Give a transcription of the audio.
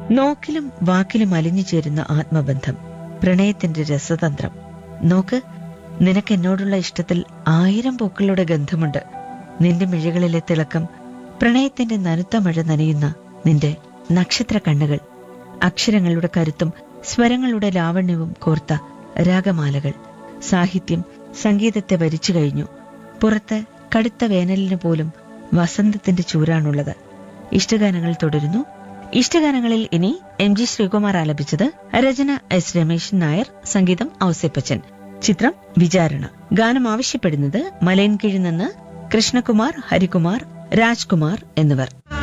നോക്കിലും വാക്കിലും അലിഞ്ഞു ചേരുന്ന ആത്മബന്ധം പ്രണയത്തിന്റെ രസതന്ത്രം നോക്ക് നിനക്ക് എന്നോടുള്ള ഇഷ്ടത്തിൽ ആയിരം പൂക്കളുടെ ഗന്ധമുണ്ട് നിന്റെ മിഴികളിലെ തിളക്കം പ്രണയത്തിന്റെ നനുത്ത മഴ നനയുന്ന നിന്റെ നക്ഷത്ര കണ്ണുകൾ അക്ഷരങ്ങളുടെ കരുത്തും സ്വരങ്ങളുടെ ലാവണ്യവും കോർത്ത രാഗമാലകൾ സാഹിത്യം സംഗീതത്തെ വരിച്ചു കഴിഞ്ഞു പുറത്ത് കടുത്ത വേനലിന് പോലും വസന്തത്തിന്റെ ചൂരാണുള്ളത് ഇഷ്ടഗാനങ്ങൾ തുടരുന്നു ഇഷ്ടഗാനങ്ങളിൽ ഇനി എം ജി ശ്രീകുമാർ ആലപിച്ചത് രചന എസ് രമേശൻ നായർ സംഗീതം ഔസേപ്പച്ചൻ ചിത്രം വിചാരണ ഗാനം ആവശ്യപ്പെടുന്നത് മലയൻകീഴിൽ നിന്ന് കൃഷ്ണകുമാർ ഹരികുമാർ രാജ്കുമാർ എന്നിവർ